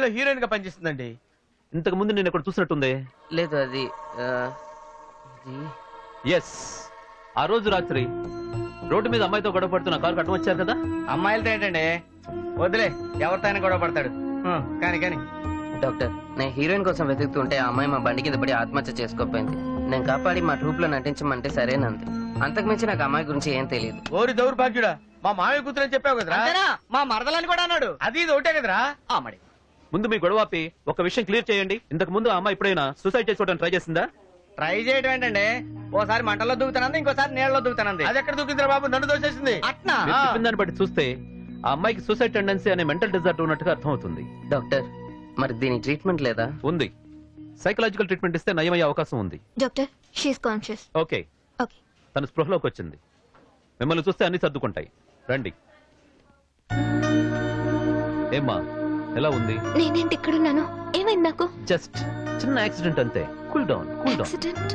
Heroine గా పనిచేస్తుందండి ఇంతకు ముందు నేను ఇక్కడ చూసినట్టుంది లేదు అది ఆ, ఇది ఎస్ ఆ రోజు రాత్రి రోడ్డు మీద అమ్మాయితో గొడవ పడుతున్న కారు కట్టం వచ్చారు కదా అమ్మాయిలతో ఏంటండి వదిలే ఎవరితో అయినా గొడవ పడతాడు హ్మ్, కానీ కానీ డాక్టర్ నేను హీరోయిన్ కోసం వెతుకుతుంటే ఆ అమ్మాయి మా బండి కింద పడి ఆత్మహత్య చేసుకోపోయింది నేను కాపాడి మా ట్రూప్ లో నటించమంటే సరేనంది అంతకుమించి నాకు అమ్మాయి గురించి ఏం తెలియదు ఓరి దౌర్భాగ్యుడా మా మామయ్య కూతురు అని చెప్పావు కదరా మా మరదలని కూడా అన్నాడు అది ఇది ఒకటే కదరా మరి ముందు మీ గొడవ ఆపి ఒక విషయం క్లియర్ చేయండి ఇంతకు ముందు ఆ అమ్మాయి ఎప్పుడైనా సూసైడ్ చేసుకోవడానికి ట్రై చేసిందా ట్రై చేయడం ఏంటండి ఓసారి మంటల్లో దూకుతానంది ఇంకోసారి నీళ్ళలో దూకుతానంది అది ఎక్కడ దూకిందిరా బాబు నన్ను దోసేసింది అట్నా మీరు ఆ. చెప్పిన దాన్ని బట్టి చూస్తే ఆ అమ్మాయికి సూసైడ్ టెండెన్సీ అనే మెంటల్ డిజార్డర్ ఉన్నట్టుగా అర్థమవుతుంది డాక్టర్ మరి దీనికి ట్రీట్మెంట్ లేదా ఉంది సైకలాజికల్ ట్రీట్మెంట్ ఇస్తే నయమయ్యే అవకాశం ఉంది doctor she's conscious okay okay తన స్పృహలోకి వచ్చింది మిమ్మల్ని చూస్తే అన్ని సర్దుకుంటాయి రండి ఏమ్మా ఎలా ఉంది నేనేంటి ఇక్కడున్నాను ఏమైంది నాకు జస్ట్ చిన్న యాక్సిడెంట్ అంతే cool down cool down accident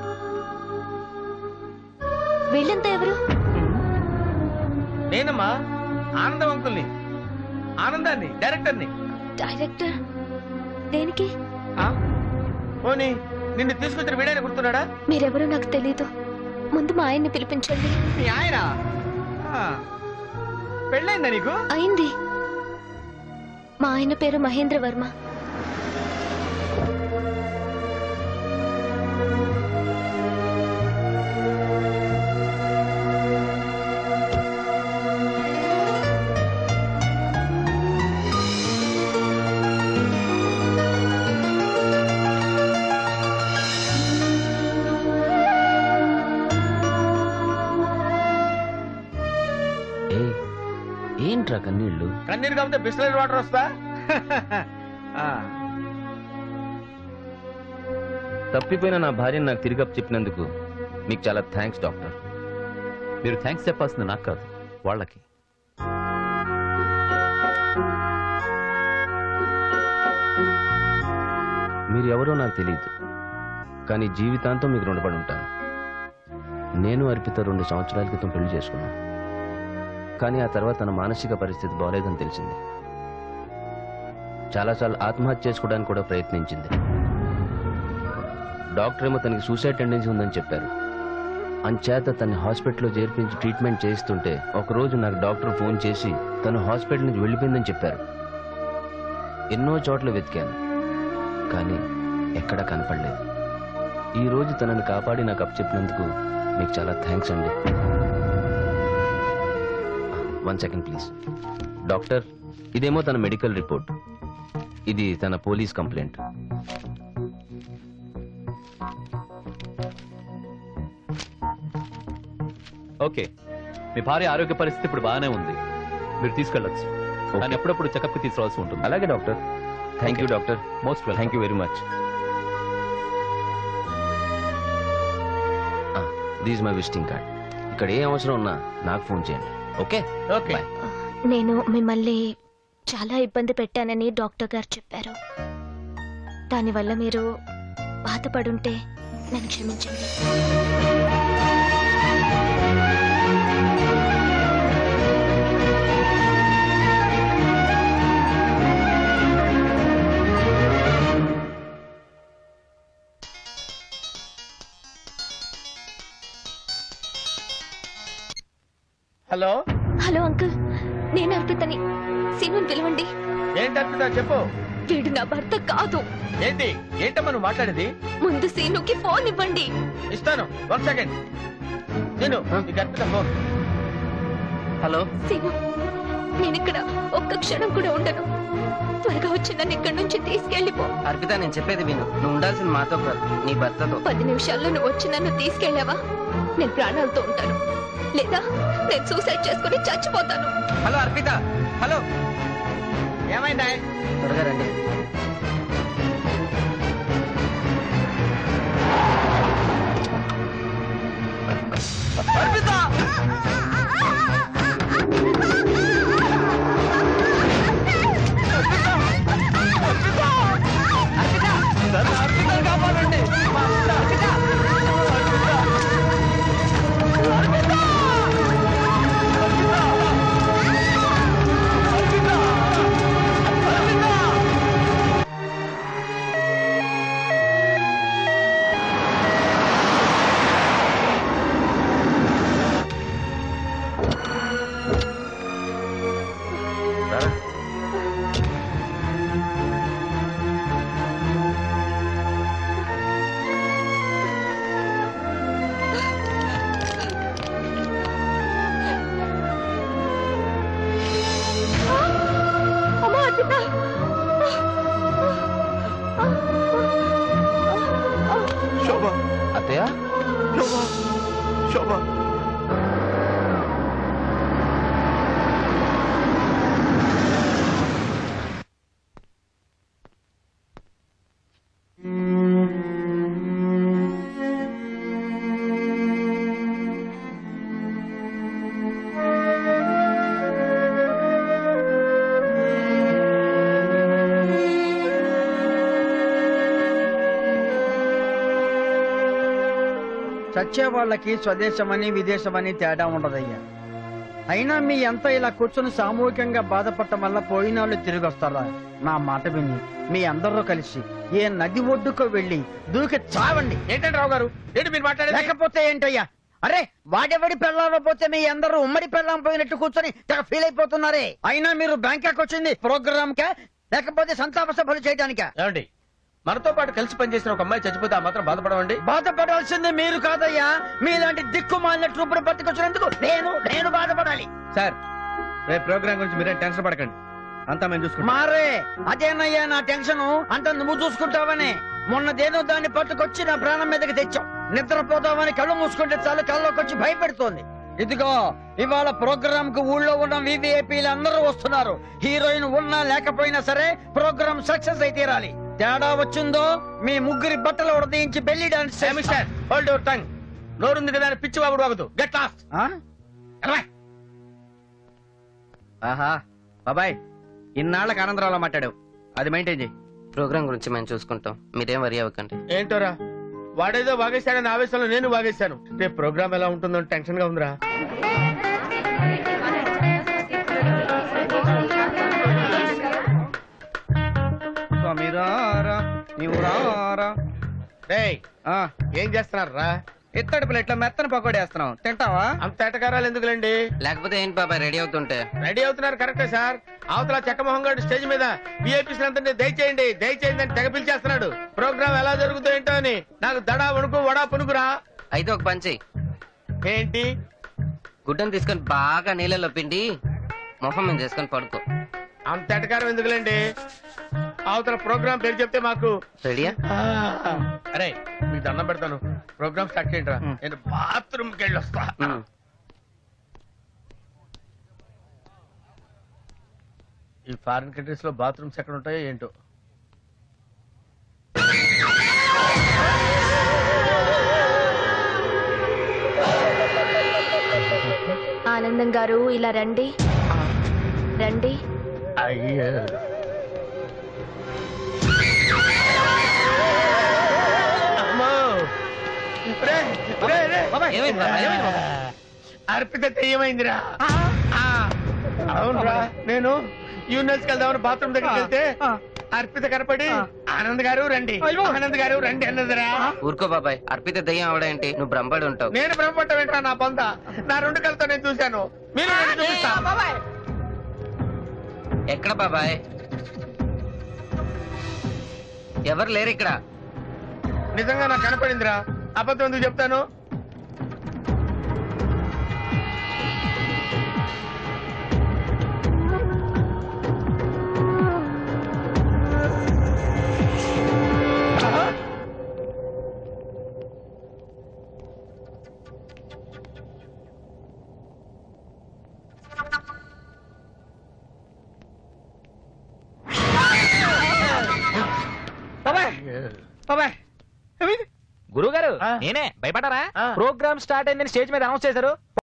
వీళ్ళంతా ఎవరు నేనమ్మా ఆనందం అంకుల్ని ఆనందాన్ని డైరెక్టర్ని డైరెక్టర్ దేనికి ఆ? పోనీ నిన్ను తీసుకొచ్చిన వీడైనా గుర్తున్నాడా మీరెవరో నాకు తెలీదు ముందు మా ఆయన్ని పిలిపించండి మీ ఆయన ఆ. పెళ్ళైందా నీకు అయింది మా ఆయన పేరు మహేంద్ర వర్మ ఏ ఏంట్రా కన్నీళ్ళు కన్నీరు కాకపోతే బిస్లరీ వాటర్ వస్తా ఆ. తప్పిపోయిన నా భార్యను నాకు తిరిగి చెప్పినందుకు మీకు చాలా థ్యాంక్స్ డాక్టర్ మీరు థ్యాంక్స్ చెప్పాల్సింది నాకు కాదు వాళ్ళకి మీరు ఎవరో నాకు తెలియదు కానీ జీవితాంతం మీకు రుణపడి ఉంటాను నేను అర్పిత రెండు సంవత్సరాల క్రితం పెళ్లి చేసుకున్నాను కానీ ఆ తర్వాత తన మానసిక పరిస్థితి బాగాలేదని తెలిసింది చాలాసార్లు ఆత్మహత్య చేసుకోవడానికి కూడా ప్రయత్నించింది డాక్టర్ ఏమో తనకి సూసైడ్ టెండెన్సీ ఉందని చెప్పారు అంచేత తన హాస్పిటల్లో చేర్పించి ట్రీట్మెంట్ చేస్తుంటే ఒకరోజు నాకు డాక్టర్ ఫోన్ చేసి తను హాస్పిటల్ నుంచి వెళ్ళిపోయిందని చెప్పారు ఎన్నో చోట్ల వెతికాను కానీ ఎక్కడా కనపడలేదు ఈ రోజు తనని కాపాడి నాకు అప్పచెప్పినందుకు మీకు చాలా థ్యాంక్స్ అండి వన్ సెకండ్ ప్లీజ్ డాక్టర్ ఇదేమో తన మెడికల్ రిపోర్ట్ ఇది తన పోలీస్ కంప్లైంట్ ఓకే మీ భార్య ఆరోగ్య పరిస్థితి ఇప్పుడు బాగానే ఉంది మీరు తీసుకెళ్ళచ్చు కానీ ఎప్పుడప్పుడు చెకప్ కి తీసుకురావాల్సి ఉంటుంది అలాగే doctor thank you doctor most well thank you very much these my visiting card ఇక్కడ ఏ అవసరం ఉన్నా నాకు ఫోన్ చేయండి ఓకే ఓకే Bye. నేను మిమ్మల్ని చాలా ఇబ్బంది పెట్టానని డాక్టర్ గారు చెప్పారు దానివల్ల మీరు బాధపడుంటే నన్ను క్షమించండి హలో హలో అంకుల్ నేను అర్పితని సీనుని పిలవండి ఏంటి అర్పిత చెప్పు వీడు నా భర్త కాదు ఏంటి ఏంటమ్మా నువ్వు మాట్లాడేది ముందు సీనుకి ఫోన్ ఇవ్వండి ఇస్తాను వన్ సెకండ్ నేను నీకు అర్పిత ఫోన్ హలో సీను నేను ఇక్కడ ఒక్క క్షణం కూడా ఉండను త్వరగా వచ్చి నన్ను ఇక్కడి నుంచి తీసుకెళ్ళిపో అర్పిత నేను చెప్పేది విను నువ్వు ఉండాల్సింది మాతో కాదు నీ భర్తతో పది నిమిషాల్లో నువ్వు వచ్చి నన్ను తీసుకెళ్ళావా నేను ప్రాణాలతో ఉంటాను లేదా నేను సూసైడ్ చేసుకుని చచ్చిపోతాను హలో అర్పిత హలో ఏమైందా త్వరగా రండి అర్పిత చచ్చే వాళ్ళకి స్వదేశమని విదేశమని తేడా ఉండదయ్యా అయినా మీ అంతా ఇలా కూర్చొని సామూహికంగా బాధపడటం వల్ల పోయిన వాళ్ళు తిరిగి వస్తారా నా మాట విని మీ అందరూ కలిసి ఏ నది ఒడ్డుకో వెళ్ళి దూకి చావండి ఏంటంటే రావు గారు ఏంటి మీరు మాట్లాడేది లేకపోతే ఏంటయ్యా అరే వాడెవడి పెళ్ళాలో పోతే మీ అందరూ ఉమ్మడి పెళ్ళాం పోయినట్టు కూర్చొని తెగ ఫీల్ అయిపోతున్నారే అయినా మీరు బ్యాంకాక్ వచ్చింది ప్రోగ్రామ్ కా లేకపోతే సంతాప సభలు చేయడానికా ఏమండి మనతో పాటు కలిసి పనిచేసిన ఒక అమ్మాయి చచ్చిపోతే ఆ మాత్రం బాధపడమండి బాధపడాల్సింది మీరు కాదయ్యా మీలాంటి దిక్కుమాలిన ట్రూపులు పట్టుకొచ్చినందుకు నేను నేను బాధపడాలి సార్ రేపు ప్రోగ్రామ్ గురించి మీరేం టెన్షన్ పడకండి అంతా మేము చూసుకుంటాం మారే అదేనయ్యా నా టెన్షన్ అంత నువ్వు చూసుకుంటావని మొన్నదేనో దాన్ని పట్టుకొచ్చి నా ప్రాణం మీదకి తెచ్చావు నిద్రపోదామని కళ్ళు మూసుకుంటే చాలు కళ్ళలోకి వచ్చి భయపెడుతోంది ఇదిగో ఇవాళ ప్రోగ్రామ్ కు ఊళ్ళో ఉన్న వివిఐపీలు అందరూ వస్తున్నారు హీరోయిన్ ఉన్నా లేకపోయినా సరే ప్రోగ్రామ్ సక్సెస్ అయితే తీరాలి తేడా వచ్చిందో మీ ముగ్గురి బట్టలు ఉడదీయించి belly dance mister hold your tongue నోరుంది కదా అని పిచ్చి వాగుడు వాగదు గెట్ లాస్ట్ ఆహా బాబాయ్ ఇన్నాళ్ళకి ఆనందరావులో మాట్లాడావు అది మెయింటైన్ చేయి ప్రోగ్రామ్ గురించి మేము చూసుకుంటాం మీరేం వరి అవ్వకండి ఏంటోరా వాడేదో వాగేశాడని ఆవేశంలో నేను వాగేశాను రేపు ప్రోగ్రామ్ ఎలా ఉంటుందో టెన్షన్ గా ఉందిరా స్వామిరారా నీవు రారా రేయ్ ఆ, ఏం చేస్తున్నారు రా ఇత్తడి ప్లేట్లో మెత్తన పకోడేస్తున్నాం తింటావా అంత ఎటకారాలు ఎందుకులేండి లేకపోతే ఏంటి బాబాయ్ రెడీ అవుతుంటే రెడీ అవుతున్నారు కరెక్టే సార్ అవతల చెక్కమోహన్ గారు స్టేజ్ మీద విఐపీస్ అందరినీ దయచేయండి దయచేయండి అని తెగ పిలిచేస్తున్నాడు ప్రోగ్రామ్ ఎలా జరుగుతుందో ఏంటో అని నాకు దడా వణుకు వడా పునుకురా అయితే ఒక పంచి ఏంటి గుడ్డను తీసుకొని బాగా నీళ్ళలో పిండి మొహం మీద చేసుకొని పడుకో అంత ఎటకారం ఎందుకులేండి అవతల ప్రోగ్రామ్ పేరు చెప్తే మాకు రెడీయా ఆ, అరే మీకు దండం పెడతాను ప్రోగ్రామ్ స్టార్ట్ చేయండి రా నేను బాత్రూమ్ కి వెళ్ళి వస్తా ఉమ్. ఈ ఫారిన్ కంట్రీస్ లో బాత్రూమ్స్ ఎక్కడ ఉంటాయో ఏంటో ఆనందం గారు ఇలా రండి రండి అయ్యో అమ్మో రే, రే, రే. ఏమైంది బాబాయ్? ఏమైంది బాబాయ్? అర్పిత తెయ్యమైందిరా ఆ, అవునురా నేను యూనివర్స్ వెళ్దామని బాత్రూమ్ దగ్గరికి వెళ్తే అర్పిత కనపడి ఆనంద్ గారు రండి ఆనంద్ గారు రండి అన్నదిరా ఊరుకో బాబాయ్ అర్పిత దయ్యం అవడేంటి నువ్వు భ్రమపడి ఉంటావు నేను భ్రమపడ్డం ఏంట్రా నా పొంద నా రెండు కలతో నేను చూశాను మీరు రండి, చూపిస్తా ఎక్కడ బాబాయ్ ఎవరు లేరు ఇక్కడ నిజంగా నాకు కనపడిందిరా అబద్ధం ఎందుకు చెప్తాను బాబాయ్ బాబాయ్ గురుగారు ఆ? నేనే భయపడారా ఆ. ప్రోగ్రామ్ స్టార్ట్ అయిందని స్టేజ్ మీద అనౌన్స్ చేశారు